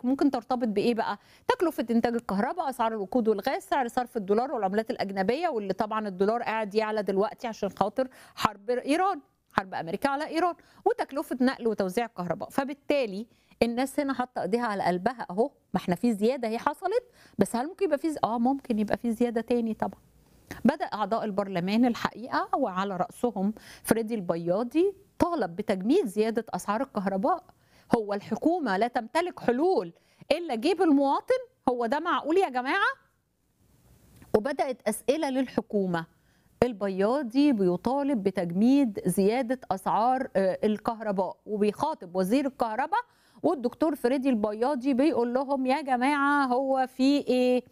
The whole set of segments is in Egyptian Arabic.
ممكن ترتبط بايه بقى تكلفه انتاج الكهرباء اسعار الوقود والغاز سعر صرف الدولار والعملات الاجنبيه واللي طبعا الدولار قاعد يعلى دلوقتي عشان خاطر حرب ايران حرب امريكا على ايران وتكلفه نقل وتوزيع الكهرباء فبالتالي الناس هنا حاطه ايديها على قلبها اهو ما احنا في زياده هي حصلت بس هل ممكن يبقى في ز... اه ممكن يبقى في زياده تاني طبعا بدا اعضاء البرلمان الحقيقه وعلى راسهم فريدي البياضي طالب بتجميد زياده اسعار الكهرباء هو الحكومه لا تمتلك حلول الا جيب المواطن هو ده معقول يا جماعه وبدات اسئله للحكومه البياضي بيطالب بتجميد زياده اسعار الكهرباء وبيخاطب وزير الكهرباء والدكتور فريدي البياضي بيقول لهم يا جماعه هو في ايه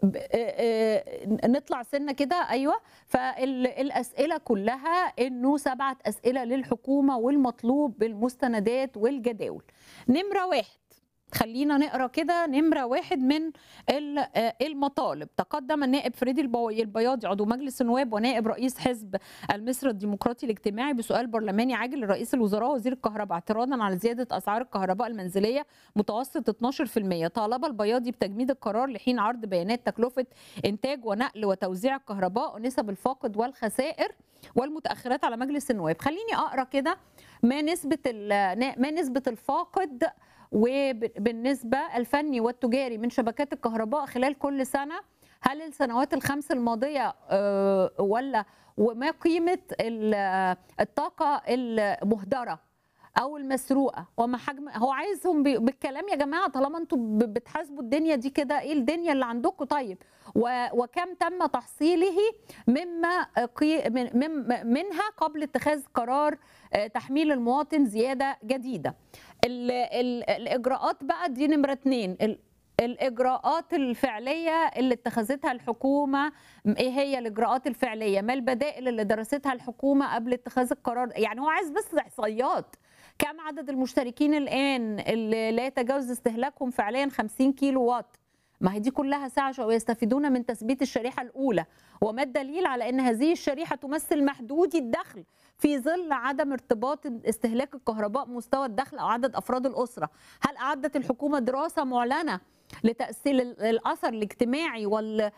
نطلع سنه كده ايوه فالاسئله كلها انه سبعه اسئله للحكومه والمطلوب بالمستندات والجداول نمره واحد خلينا نقرا كده نمره واحد من المطالب تقدم النائب فريدي البياضي عضو مجلس النواب ونائب رئيس حزب المصري الديمقراطي الاجتماعي بسؤال برلماني عاجل لرئيس الوزراء وزير الكهرباء اعتراضا على زياده اسعار الكهرباء المنزليه متوسط 12% طالب البياضي بتجميد القرار لحين عرض بيانات تكلفه انتاج ونقل وتوزيع الكهرباء ونسب الفاقد والخسائر والمتاخرات على مجلس النواب خليني اقرا كده ما نسبه ما نسبه الفاقد وبالنسبة الفني والتجاري من شبكات الكهرباء خلال كل سنة هل السنوات الخمس الماضية ولا وما قيمة الطاقة المهدرة او المسروقه وما حجم هو عايزهم بالكلام يا جماعه طالما انتم بتحاسبوا الدنيا دي كده ايه الدنيا اللي عندكم طيب وكم تم تحصيله مما منها قبل اتخاذ قرار تحميل المواطن زياده جديده ال ال الاجراءات بقى دي نمره اتنين الاجراءات الفعليه اللي اتخذتها الحكومه ايه هي الاجراءات الفعليه ما البدائل اللي درستها الحكومه قبل اتخاذ القرار يعني هو عايز بس احصائيات كم عدد المشتركين الان اللي لا يتجاوز استهلاكهم فعليا 50 كيلو وات ما هي دي كلها ساعة ويستفيدون من تثبيت الشريحة الأولى وما الدليل على أن هذه الشريحة تمثل محدود الدخل في ظل عدم ارتباط استهلاك الكهرباء مستوى الدخل أو عدد أفراد الأسرة هل أعدت الحكومة دراسة معلنة لتأثير الأثر الاجتماعي وال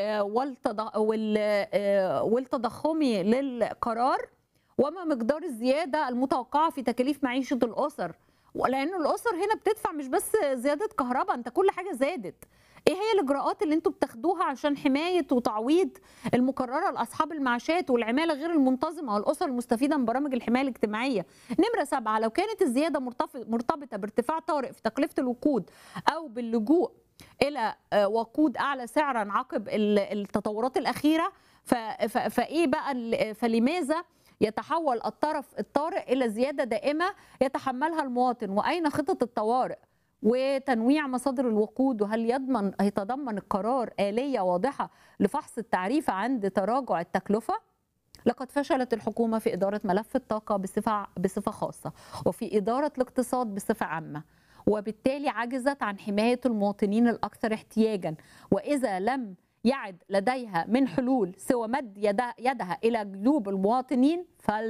والتضخمي للقرار وما مقدار الزيادة المتوقعة في تكاليف معيشة الأسر لأن الأسر هنا بتدفع مش بس زيادة كهرباء أنت كل حاجة زادت ايه هي الاجراءات اللي انتم بتاخدوها عشان حمايه وتعويض المقرره لاصحاب المعاشات والعماله غير المنتظمه والاسر المستفيده من برامج الحمايه الاجتماعيه نمره سبعة لو كانت الزياده مرتبطه بارتفاع طارئ في تكلفه الوقود او باللجوء الى وقود اعلى سعرا عقب التطورات الاخيره فايه بقى فلماذا يتحول الطرف الطارئ الى زياده دائمه يتحملها المواطن واين خطط الطوارئ وتنويع مصادر الوقود وهل يضمن يتضمن القرار آلية واضحة لفحص التعريف عند تراجع التكلفة؟ لقد فشلت الحكومة في إدارة ملف الطاقة بصفة بصفة خاصة وفي إدارة الاقتصاد بصفة عامة وبالتالي عجزت عن حماية المواطنين الأكثر احتياجا وإذا لم يعد لديها من حلول سوى مد يدها إلى جيوب المواطنين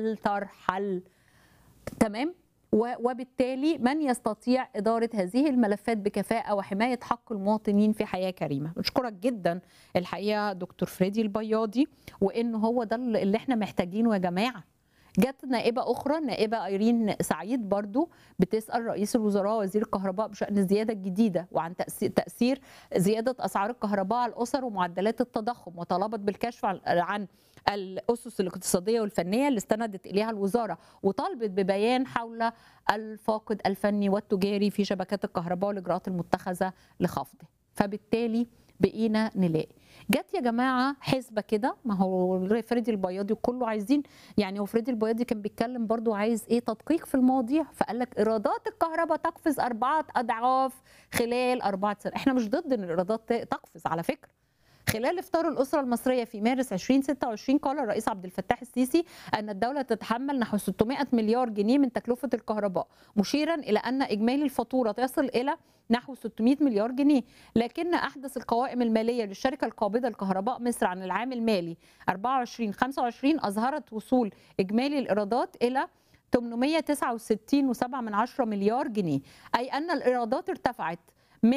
فلترحل تمام؟ وبالتالي من يستطيع إدارة هذه الملفات بكفاءة وحماية حق المواطنين في حياة كريمة أشكرك جدا الحقيقة دكتور فريدي البياضي وإنه هو ده اللي احنا محتاجينه يا جماعة جت نائبة أخرى نائبة أيرين سعيد برضو بتسأل رئيس الوزراء وزير الكهرباء بشأن الزيادة الجديدة وعن تأثير زيادة أسعار الكهرباء على الأسر ومعدلات التضخم وطلبت بالكشف عن الأسس الاقتصادية والفنية اللي استندت إليها الوزارة وطالبت ببيان حول الفاقد الفني والتجاري في شبكات الكهرباء والإجراءات المتخذة لخفضه فبالتالي بقينا نلاقي جت يا جماعه حسبه كده ما هو فريدي البياضي كله عايزين يعني هو فريدي البياضي كان بيتكلم برضو عايز ايه تدقيق في المواضيع فقال لك ايرادات الكهرباء تقفز اربعه اضعاف خلال اربعه سنين احنا مش ضد ان الايرادات تقفز على فكره خلال افطار الاسره المصريه في مارس 2026 قال الرئيس عبد الفتاح السيسي ان الدوله تتحمل نحو 600 مليار جنيه من تكلفه الكهرباء مشيرا الى ان اجمالي الفاتوره تصل الى نحو 600 مليار جنيه لكن احدث القوائم الماليه للشركه القابضه لكهرباء مصر عن العام المالي 24 25 اظهرت وصول اجمالي الايرادات الى 869.7 مليار جنيه اي ان الايرادات ارتفعت